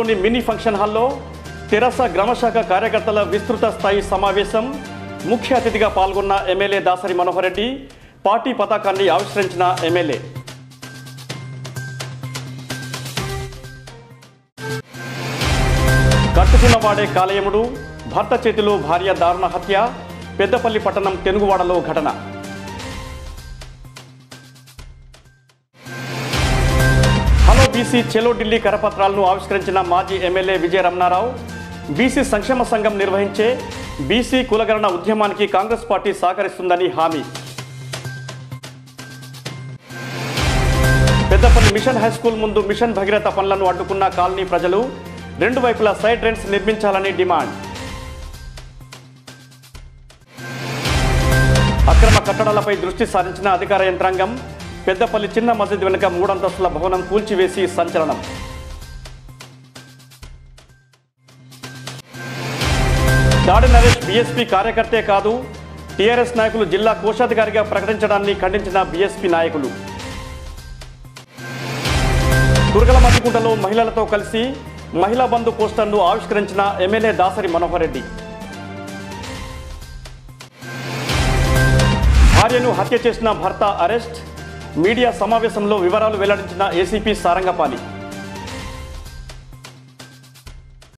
పట్టణంలోని mini function హాల్లో తెరస గ్రామశాఖ కార్యకర్తల విస్తృత స్థాయి సమావేశం ముఖ్య అతిథిగా పాల్గొన్న ఎమ్మెల్యే దాసరి మనోహర్ రెడ్డి పార్టీ పతాకాన్ని ఆవిష్కరించిన ఎమ్మెల్యే కట్టుకున్నవాడే కాలయముడు భర్త చేతిలో భార్య దారుణ హత్య పెద్దపల్లి పట్టణం తెనుగువాడలో ఘటన హలో బీసీ చెలో ఢిల్లీ కరపత్రాలను ఆవిష్కరించిన మాజీ ఎమ్మెల్యే విజయ రమణారావు బీసీ సంక్షేమ సంఘం నిర్వహించే బీసీ కులగణన ఉద్యమానికి కాంగ్రెస్ పార్టీ సహకరిస్తుందని హామీ పెద్దపల్లి మిషన్ హై స్కూల్ ముందు మిషన్ భగీరథ పనులను అడ్డుకున్న కాలనీ ప్రజలు రెండు వైపులా సైడ్ రెంట్స్ నిర్మించాలని డిమాండ్ అక్రమ కట్టడాలపై దృష్టి సారించిన అధికార యంత్రాంగం పెద్దపల్లి చిన్న మసీద్ వెనుక మూడంతస్తుల భవనం కూల్చివేసి సంచలనం దాడి నరేష్ బీఎస్పీ కార్యకర్తే కాదు టీఆర్ఎస్ నాయకులు జిల్లా కోశాధికారిగా ప్రకటించడాన్ని ఖండించిన బీఎస్పీ నాయకులు దుర్గల మధ్యకుంటలో మహిళలతో కలిసి మహిళా బంధు పోస్టర్ను ఆవిష్కరించిన ఎమ్మెల్యే దాసరి మనోహర్ రెడ్డి భార్యను హత్య చేసిన భర్త అరెస్ట్ మీడియా సమావేశంలో వివరాలు వెల్లడించిన ఏసీపీ సారంగపాణి